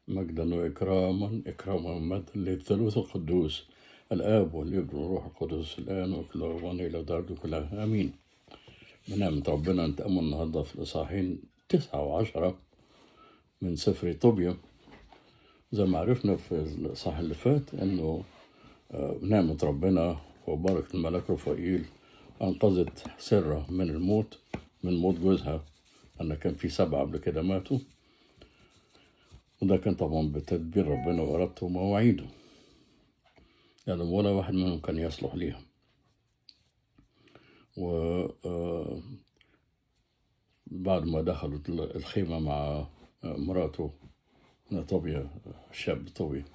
مجدا وإكراما إكراما مجدا للثالوث القدوس الآب والابن والروح القدس الآن وكل أوان إلى درجة كلها آمين بنعمة ربنا نتأمل النهاردة في الإصحاحين تسعة وعشرة من سفر طوبيا زي ما عرفنا في الإصحاح اللي فات إنه آه، نعمة ربنا وبركة الملاك رفائيل أنقذت سرة من الموت من موت جوزها أن كان في سبعة قبل كده ماتوا وده كان طبعا بتدبير ربنا وإرادته ومواعيده يعني ولا واحد منهم كان يصلح ليها و آه، بعد ما دخلوا الخيمة مع مراته طوبيا الشاب طوبي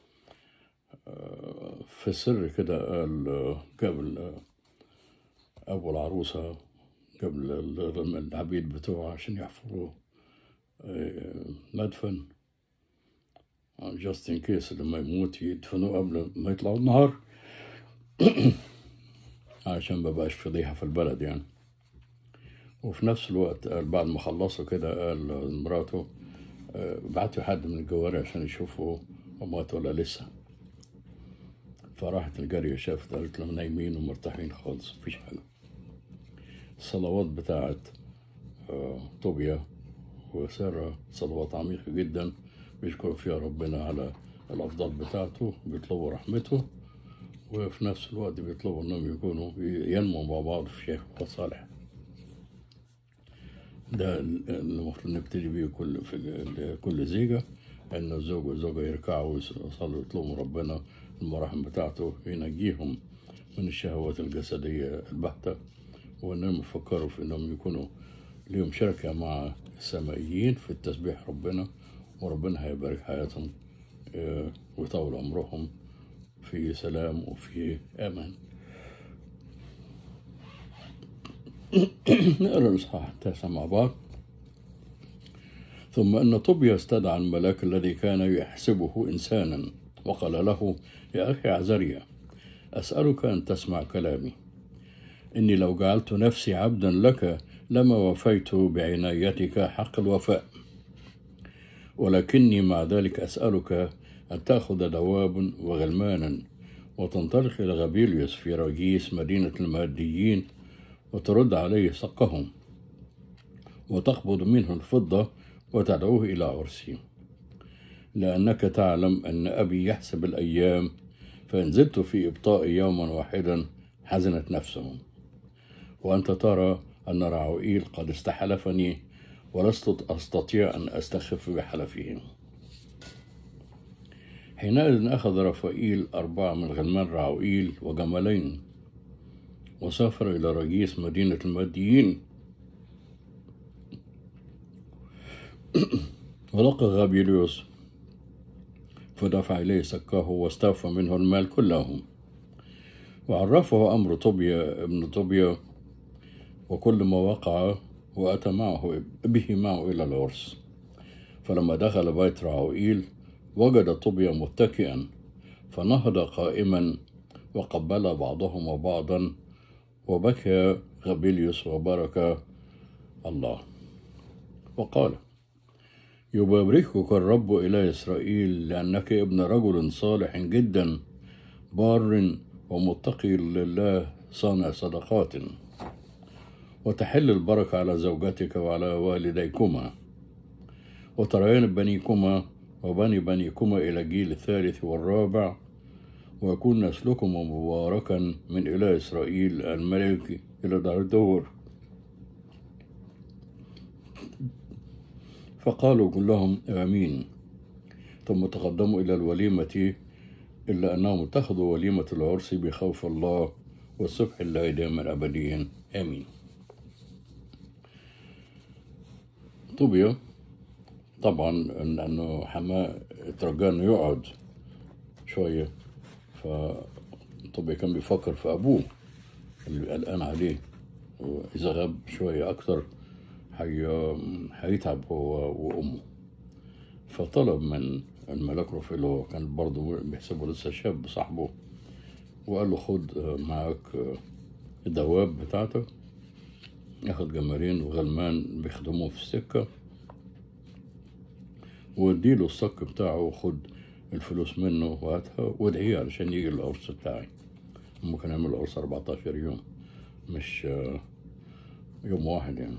في السر كده قال جاب ال- أبو العروسة جاب ال- العبيد بتوعه عشان يحفروا آه، مدفن جاست ان كيس لما يموت يدفنوه قبل ما يطلعوا النهار عشان ما بقاش فضيحة في البلد يعني وفي نفس الوقت قال بعد ما خلصوا كده قال لمراته آه، بعتوا حد من الجواري عشان يشوفوا مات ولا لسه فراحت الجارية شافت قالت لهم نايمين ومرتاحين خالص مفيش حاجة الصلوات بتاعت آه، طوبيا وسارة صلوات عميقة جدا بيشكروا فيها ربنا على الأفضال بتاعته بيطلبوا رحمته وفي نفس الوقت بيطلبوا انهم يكونوا ينموا مع بعض في شيء وصالح ده اللي المفروض نبتدي بيه كل في كل زيجة ان الزوج والزوجة يركعوا ويصلوا يطلبوا ربنا المراحم بتاعته ينجيهم من الشهوات الجسدية البحتة وانهم يفكروا في انهم يكونوا ليهم شركة مع السمائيين في التسبيح ربنا وربنا هيبارك حياتهم آه، ويطول عمرهم في سلام وفي امان نقرا الاصحاح التاسع مع بعض ثم ان طوبيا استدعى الملاك الذي كان يحسبه انسانا وقال له يا اخي عزريا اسالك ان تسمع كلامي اني لو جعلت نفسي عبدا لك لما وفيت بعنايتك حق الوفاء ولكني مع ذلك اسالك ان تاخذ دواب وغلمانا وتنطلق الى غابيليوس في راجيس مدينه الماديين وترد عليه سقهم وتقبض منه الفضة وتدعوه إلى عرسي لأنك تعلم أن أبي يحسب الأيام فإن زدت في إبطاء يوما واحدا حزنت نفسه وأنت ترى أن رعوئيل قد استحلفني ولست أستطيع أن أستخف بحلفه حينئذ أخذ رفائيل أربعة من غلمان رعوئيل وجملين وسافر إلى رجيس مدينة الماديين ولقى غابيليوس فدفع إليه سكاه واستوفى منه المال كله وعرفه أمر طوبيا ابن طوبيا وكل ما وقع وأتى معه به معه إلى العرس فلما دخل بيت راوئيل وجد طوبيا متكئا فنهض قائما وقبل بعضهما بعضا وبكى غابيليوس وبارك الله وقال يباركك الرب إلى إسرائيل لأنك ابن رجل صالح جدا بار ومتقي لله صانع صدقات وتحل البركة على زوجتك وعلى والديكما وتريان بنيكما وبني بنيكما إلى الجيل الثالث والرابع ويكون نسلكم مباركا من إله إسرائيل الملك إلى دار الدور فقالوا كلهم آمين ثم تقدموا إلى الوليمة إلا أنهم اتخذوا وليمة العرس بخوف الله والصبح الله دائما أبديا آمين طوبيا طبعا لأنه حماه اترجى إنه يقعد شوية فطوبيا كان بيفكر في أبوه اللي قلقان عليه وإذا غاب شوية أكتر هي... هيتعب هو وأمه فطلب من الملاك رفيق اللي هو كان برضه بيحسبه لسه شاب صاحبه وقال له خد معاك الدواب بتاعتك ياخد جمالين وغلمان بيخدموه في السكة واديله الصك بتاعه وخد الفلوس منه وهاتها وادعيه علشان يجي القرص بتاعي هم كانوا يعملوا القرص 14 يوم مش آه، يوم واحد يعني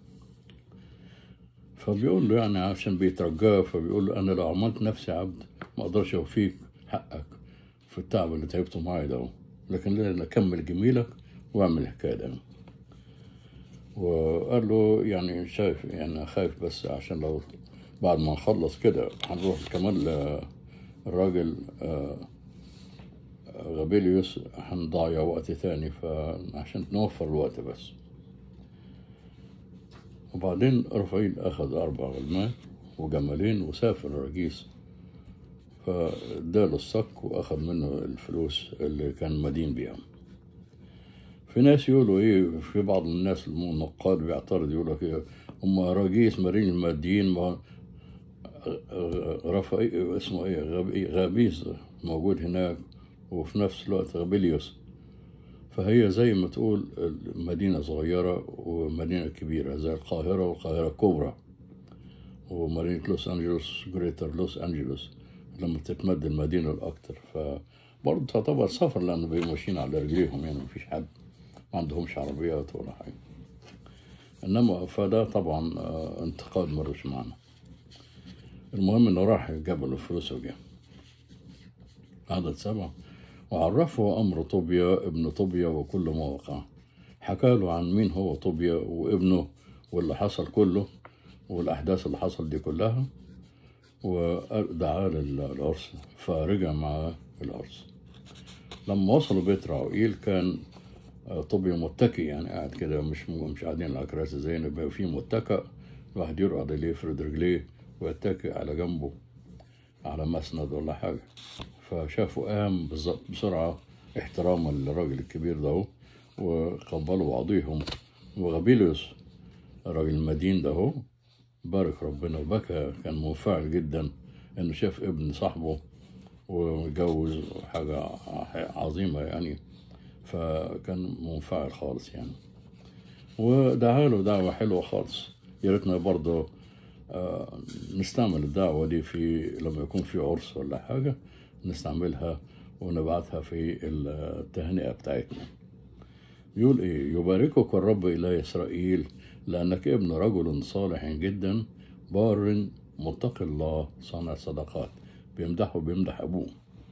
فبيقول له يعني عشان بيترجاه فبيقول له انا لو عملت نفسي عبد ما اقدرش اوفيك حقك في التعب اللي تعبته معايا ده لكن لا اكمل جميلك واعمل الحكايه ده وقال له يعني شايف يعني خايف بس عشان لو بعد ما نخلص كده هنروح كمان ل- الراجل آه، غابيليوس هنضيع وقت تاني فعشان نوفر الوقت بس وبعدين رفعيل أخذ أربع غلمان وجمالين وسافر رجيس فاداله الصك وأخذ منه الفلوس اللي كان مدين بيها في ناس يقولوا ايه في بعض الناس النقاد بيعترض يقول لك ايه هم رجيس مارين الماديين ما رفعي اسمه ايه غبي- غابيس موجود هناك وفي نفس الوقت غابيليوس فهي زي ما تقول مدينة صغيرة ومدينة كبيرة زي القاهرة والقاهرة الكبرى ومدينة لوس أنجلوس جريتر لوس أنجلوس لما تتمد المدينة الأكتر فبرضه تعتبر سفر لأنه بيبقوا ماشيين على رجليهم يعني مفيش حد ما عندهمش عربيات ولا حاجة إنما فده طبعا آه، انتقاد ملوش معنى المهم إنه راح جبل الفلوس وجه عدد سبعة وعرفه أمر طوبيا ابن طوبيا وكل ما وقع حكى له عن مين هو طوبيا وابنه واللي حصل كله والأحداث اللي حصل دي كلها ودعاه للعرس فرجع معاه العرس لما وصلوا بيت راوئيل كان آه، طوبيا متكي يعني قاعد كده مش مش قاعدين على كراسي زينا يبقى في متكأ الواحد يرقد عليه يفرد رجليه ويتكئ على جنبه على مسند ولا حاجة فشافوا قام بالظبط بسرعة احتراما للراجل الكبير ده وقبلوا بعضيهم وغابيليوس الراجل المدين ده هو بارك ربنا وبكى كان منفعل جدا انه شاف ابن صاحبه ومتجوز حاجة عظيمة يعني فكان منفعل خالص يعني ودعا له دعوة حلوة خالص يا ريتنا برضه آه، نستعمل الدعوة دي في لما يكون في عرس ولا حاجة نستعملها ونبعتها في التهنئة بتاعتنا يقول إيه يباركك الرب إله إسرائيل لأنك ابن رجل صالح جدا بار متقي الله صانع صدقات بيمدحه بيمدح أبوه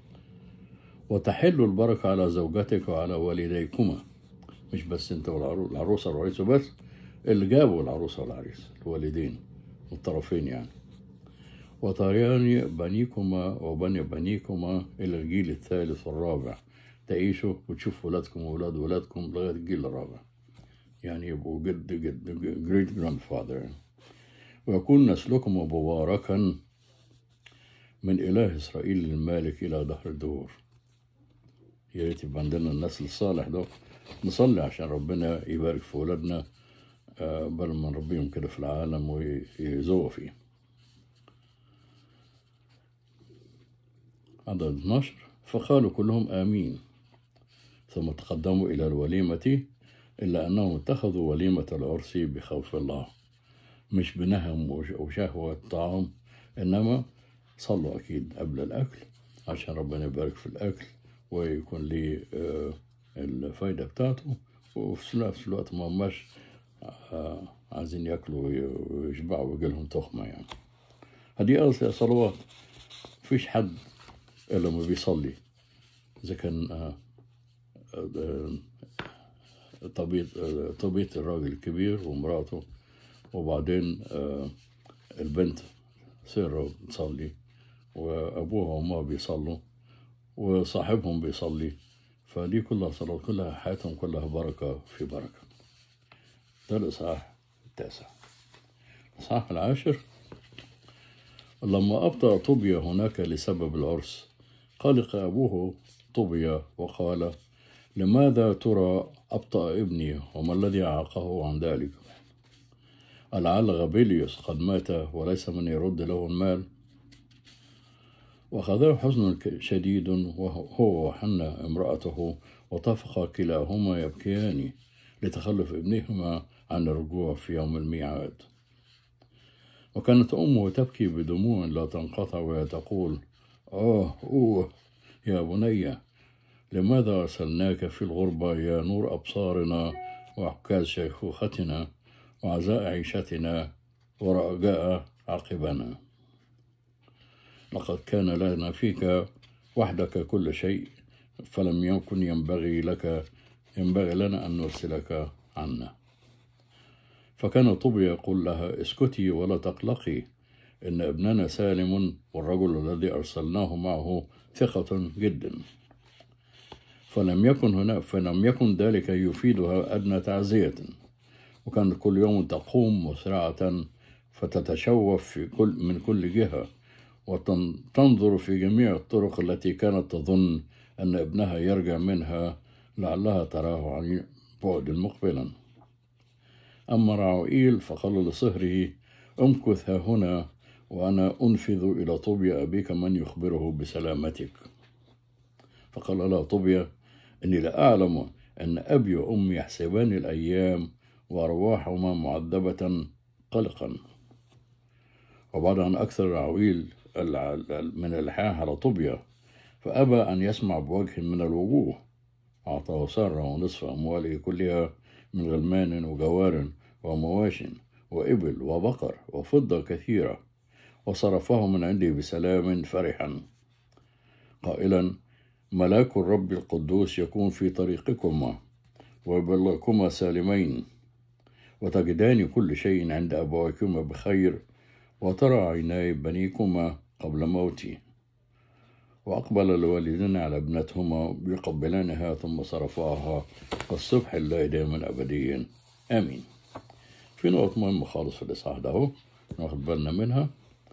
وتحل البركة على زوجتك وعلى والديكما مش بس انت والعروسة والعريس وبس اللي جابوا العروسة والعريس الوالدين والطرفين يعني وطريان بنيكما وبني بنيكما إلى الجيل الثالث والرابع تعيشوا وتشوفوا ولادكم وولاد ولادكم لغاية الجيل الرابع يعني يبقوا جد جد جريت جراند فاذر ويكون نسلكم مباركا من إله إسرائيل المالك إلى دهر الدهور يا ريت يبقى عندنا النسل الصالح ده نصلي عشان ربنا يبارك في ولادنا آه، بل ما نربيهم كده في العالم ويزووا فيه عدد 12 فقالوا كلهم آمين ثم تقدموا إلى الوليمة إلا أنهم اتخذوا وليمة العرس بخوف الله مش بنهم وش- وشهوة طعام إنما صلوا أكيد قبل الأكل عشان ربنا يبارك في الأكل ويكون ليه آه، الفايدة بتاعته وفي نفس الوقت ما هماش آه، عايزين ياكلوا وي- ويشبعوا ويجي لهم تخمة يعني هدي أصل صلوات مفيش حد إلا ما بيصلي إذا كان آه، آه، طبيعة آه، طبيعة الراجل الكبير ومراته وبعدين آه، البنت سيرة بتصلي وأبوها وأمها بيصلوا وصاحبهم بيصلي فدي كلها صلاة كلها حياتهم كلها بركة في بركة ده الإصحاح التاسع الإصحاح العاشر لما أبطأ طوبيا هناك لسبب العرس قلق أبوه طوبيا وقال لماذا ترى أبطأ ابني وما الذي أعاقه عن ذلك ألعل غابيليوس قد مات وليس من يرد له المال وأخذه حزن شديد وهو وحنا امرأته وطفق كلاهما يبكيان لتخلف ابنهما عن الرجوع في يوم الميعاد وكانت أمه تبكي بدموع لا تنقطع وهي تقول آه أوه يا بني لماذا أرسلناك في الغربة يا نور أبصارنا وعكاز شيخوختنا وعزاء عيشتنا ورجاء عقبنا لقد كان لنا فيك وحدك كل شيء فلم يكن ينبغي لك ينبغي لنا أن نرسلك عنا فكان طوبى يقول لها اسكتي ولا تقلقي إن ابننا سالم والرجل الذي أرسلناه معه ثقة جدا فلم يكن هنا فلم يكن ذلك يفيدها أدنى تعزية وكانت كل يوم تقوم مسرعة فتتشوف في كل من كل جهة وتنظر في جميع الطرق التي كانت تظن أن ابنها يرجع منها لعلها تراه عن بعد مقبلا أما رعوئيل فقال لصهره امكث ها هنا وأنا أنفذ إلى طوبيا أبيك من يخبره بسلامتك فقال لها طوبيا إني لأعلم أن أبي وأمي يحسبان الأيام وأرواحهما معذبة قلقا وبعد أن أكثر رعويل من الإلحاح على طوبيا فأبى أن يسمع بوجه من الوجوه أعطاه سارة ونصف أمواله كلها من غلمان وجوار ومواش وإبل وبقر وفضة كثيرة وصرفه من عندي بسلام فرحا قائلا ملاك الرب القدوس يكون في طريقكما ويبلغكما سالمين وتجدان كل شيء عند أبويكما بخير وترى عيناي بنيكما قبل موتي وأقبل الوالدين على ابنتهما يقبلانها ثم صرفاها والصبح الله دائما أبديا آمين في نقطة مهمة خالص في الإصحاح ده أهو ناخد بالنا منها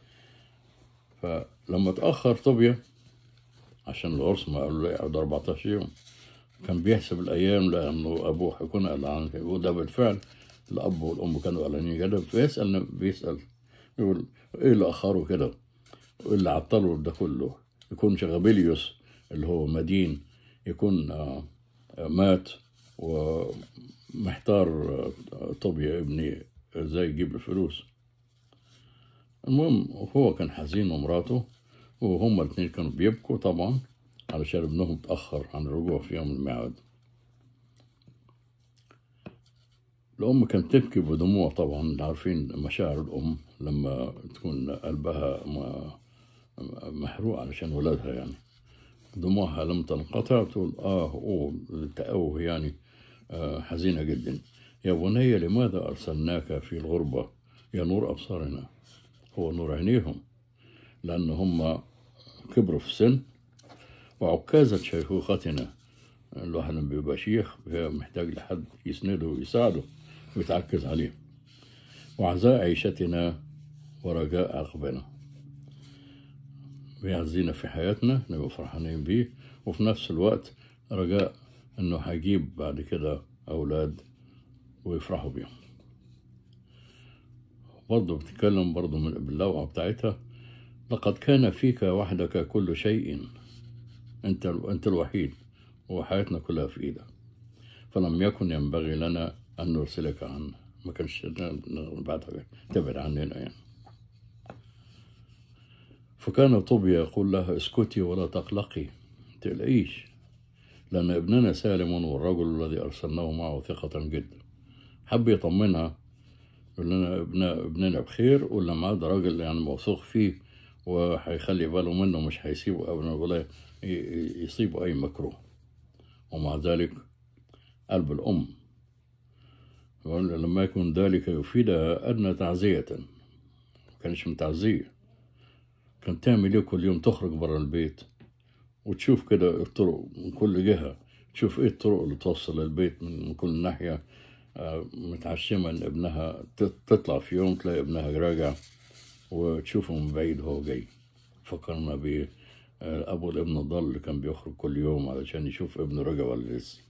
فلما تأخر طوبيا عشان العرس ما قالوا له يقعد 14 يوم كان بيحسب الأيام لأنه أبوه هيكون قلقان وده بالفعل الأب والأم كانوا قلقانين جدا فيسأل بيسأل يقول إيه اللي أخره كده؟ وإيه اللي عطله ده كله؟ يكون شغبيليوس اللي هو مدين يكون آه، آه، مات ومحتار آه، طوبيا ابني ازاي يجيب الفلوس المهم هو كان حزين ومراته وهما الاثنين كانوا بيبكوا طبعا علشان ابنهم اتأخر عن الرجوع في يوم الميعاد الأم كانت تبكي بدموع طبعا عارفين مشاعر الأم لما تكون قلبها محروق علشان ولادها يعني دموعها لم تنقطع تقول آه أوه تأوه يعني آه حزينة جدا يا بني لماذا أرسلناك في الغربة يا نور أبصارنا هو نور عينيهم لأن هم كبروا في السن وعكازة شيخوختنا الواحد لما بيبقى شيخ محتاج لحد يسنده ويساعده ويتعكز عليه وعزاء عيشتنا ورجاء عقبنا بيعزينا في حياتنا نبقى فرحانين بيه وفي نفس الوقت رجاء انه هيجيب بعد كده اولاد ويفرحوا بيهم برضه بتتكلم برضه من باللوعة بتاعتها لقد كان فيك وحدك كل شيء انت انت الوحيد وحياتنا كلها في ايدك فلم يكن ينبغي لنا ان نرسلك عنا ما كانش بعدها تبعد عننا يعني فكان طوبيا يقول لها اسكتي ولا تقلقي تقلقيش لأن ابننا سالم والرجل الذي أرسلناه معه ثقة جدا حب يطمنها يقول لنا ابننا, ابننا بخير ولا معاه ده راجل يعني موثوق فيه وهيخلي باله منه مش هيسيبه أبدا ولا يصيبه أي مكروه ومع ذلك قلب الأم لما يكون ذلك يفيدها أدنى تعزية ما كانش متعزية كان تعمل ايه كل يوم تخرج برا البيت وتشوف كده الطرق من كل جهة تشوف ايه الطرق اللي توصل للبيت من كل ناحية آه، متعشمة ان ابنها تطلع في يوم تلاقي ابنها راجع وتشوفه من بعيد هو جاي فكرنا ب آه، أبو الابن الضال اللي كان بيخرج كل يوم علشان يشوف ابنه رجع ولا لسه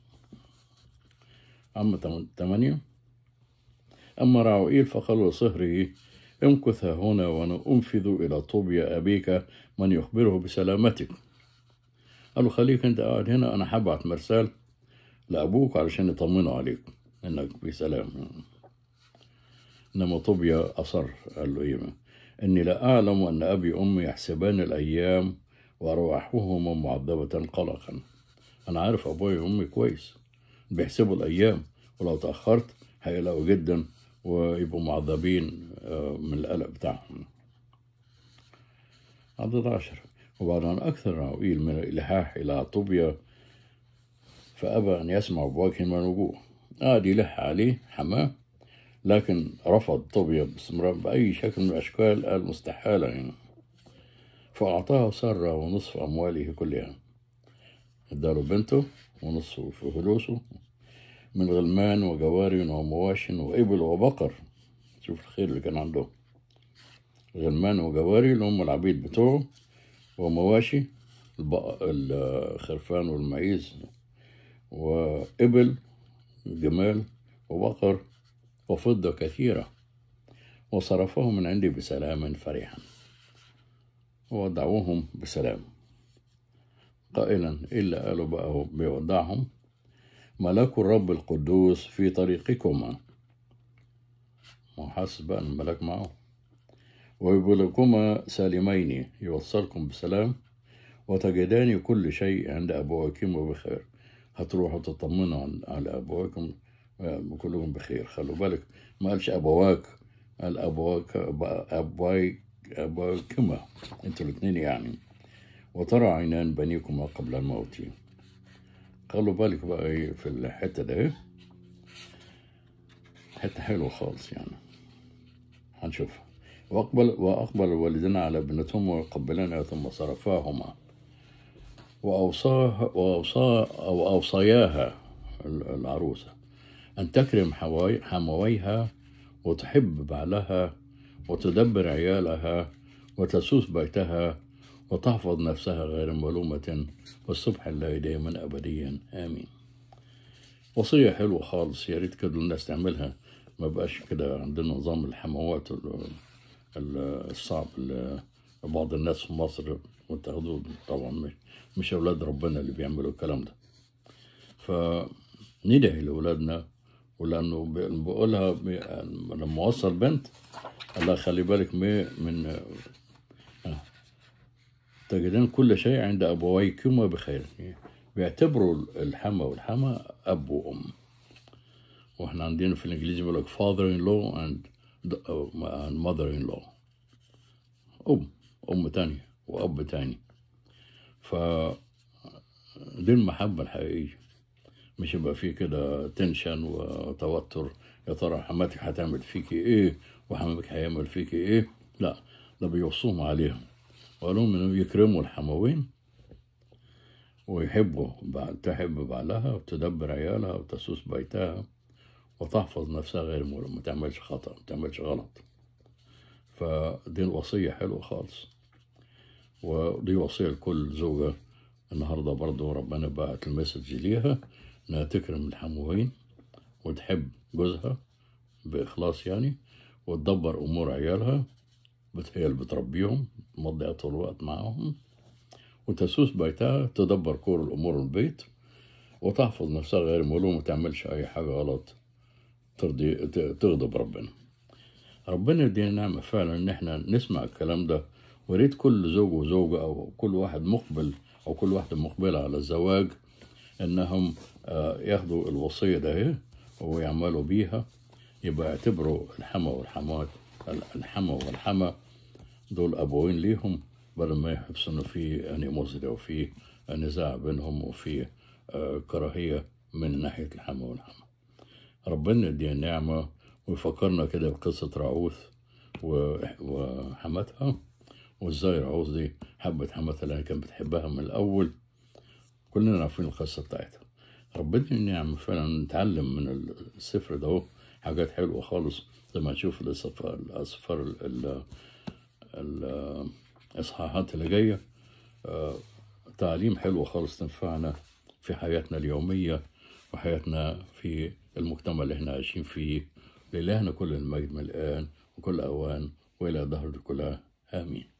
أما تمانية أما راوئيل فقال لصهره امكث هنا وأنا أنفذ إلى طوبيا أبيك من يخبره بسلامتك قال له خليك أنت قاعد هنا أنا حبعت مرسال لأبوك علشان يطمنوا عليك إنك بسلام إنما طوبيا أصر قال له إيه إني لا أعلم أن أبي وأمي يحسبان الأيام وأرواحهما معذبة قلقا أنا عارف أبوي وأمي كويس بيحسبوا الأيام ولو تأخرت هيقلقوا جدا ويبقوا معذبين آه، من القلق بتاعهم عدد عشر وبعد أن أكثر راويل من الإلحاح إلى طوبيا فأبى أن يسمع بوجه من وجوه قعد يلح عليه حماه لكن رفض طوبيا باستمرار بأي شكل من الأشكال قال مستحالة يعني فأعطاه سارة ونصف أمواله كلها اداله بنته ونصف فلوسه من غلمان وجواري ومواش وإبل وبقر شوف الخير اللي كان عنده غلمان وجواري اللي هم العبيد بتوعه ومواشي البق- الخرفان والمعيز وإبل جمال وبقر وفضة كثيرة وصرفهم من عندي بسلام فرحا وودعوهم بسلام قائلا إلا قالوا بقى هو بيودعهم ملاك الرب القدوس في طريقكما وحاسس بقى إن الملاك معه ويبلغكما سالمين يوصلكم بسلام وتجدان كل شيء عند أبوكم بخير هتروحوا تطمنوا عن- على أبوكم كلهم بخير خلوا بالك ما قالش أبواك قال أبواك أبواي أبواكما أنتوا الاثنين يعني وترى عينان بنيكما قبل الموت خلوا بالك بقى إيه في الحتة ده إيه حتة حلوة خالص يعني هنشوفها وأقبل وأقبل الوالدين على ابنتهما ويقبلانها ثم صرفاهما وأوصاه وأوصى أو أوصياها العروسة أن تكرم حواي حمويها وتحب بعلها وتدبر عيالها وتسوس بيتها وتحفظ نفسها غير ملومة والصبح الله دائما أبديا آمين وصية حلوة خالص يا ريت كده الناس تعملها ما بقاش كده عندنا نظام الحموات ال- ال- الصعب اللي بعض الناس في مصر وتاخدوه طبعا مش, مش أولاد ربنا اللي بيعملوا الكلام ده فندعي لأولادنا ولأنه ب- بقولها ب- لما وصل بنت الله خلي بالك من من تجدين كل شيء عند أبويكما بخير بيعتبروا الحما والحما أب وأم واحنا عندنا في الإنجليزي بيقول لك father in law and, and mother in law أم أم تانية وأب تاني ف دي المحبة الحقيقية مش يبقى فيه كده تنشن وتوتر يا ترى حماتك هتعمل فيكي ايه وحماتك هيعمل فيكي ايه لا ده بيوصوهم عليهم وقالوا انهم يكرموا الحموين ويحبوا بعد تحب بعلها وتدبر عيالها وتسوس بيتها وتحفظ نفسها غير مولى ما تعملش خطأ ما تعملش غلط فدي الوصية حلوة خالص ودي وصية لكل زوجة النهاردة برضو ربنا بعت المسج ليها إنها تكرم الحموين وتحب جوزها بإخلاص يعني وتدبر أمور عيالها بت- هي اللي بتربيهم تمضي طول الوقت معاهم وتسوس بيتها تدبر كل الأمور البيت وتحفظ نفسها غير ملوم وما تعملش أي حاجة غلط ترضي ت- تغضب ربنا ربنا يدينا نعمة فعلا إن إحنا نسمع الكلام ده وريت كل زوج وزوجة أو كل واحد مقبل أو كل واحدة مقبلة على الزواج إنهم آه، ياخدوا الوصية ده إيه ويعملوا بيها يبقى يعتبروا الحما والحمات الحما والحما دول أبوين ليهم بدل ما يحسوا إنه في أنيموزيتي أو في نزاع بينهم وفي آه، كراهية من ناحية الحما والحما ربنا يدينا النعمة ويفكرنا كده بقصة راعوث و- وحماتها وازاي راعوث دي حبت حماتها لأن كانت بتحبها من الأول كلنا عارفين القصة بتاعتها ربنا النعمة فعلا نتعلم من السفر ده هو حاجات حلوة خالص زي ما نشوف الأسفار الأسفار ال- ال- ال- الإصحاحات اللي جاية آه، تعليم حلو خالص تنفعنا في حياتنا اليومية وحياتنا في المجتمع اللي احنا عايشين فيه لإلهنا كل المجد من الآن وكل أوان وإلى دهر كلها آمين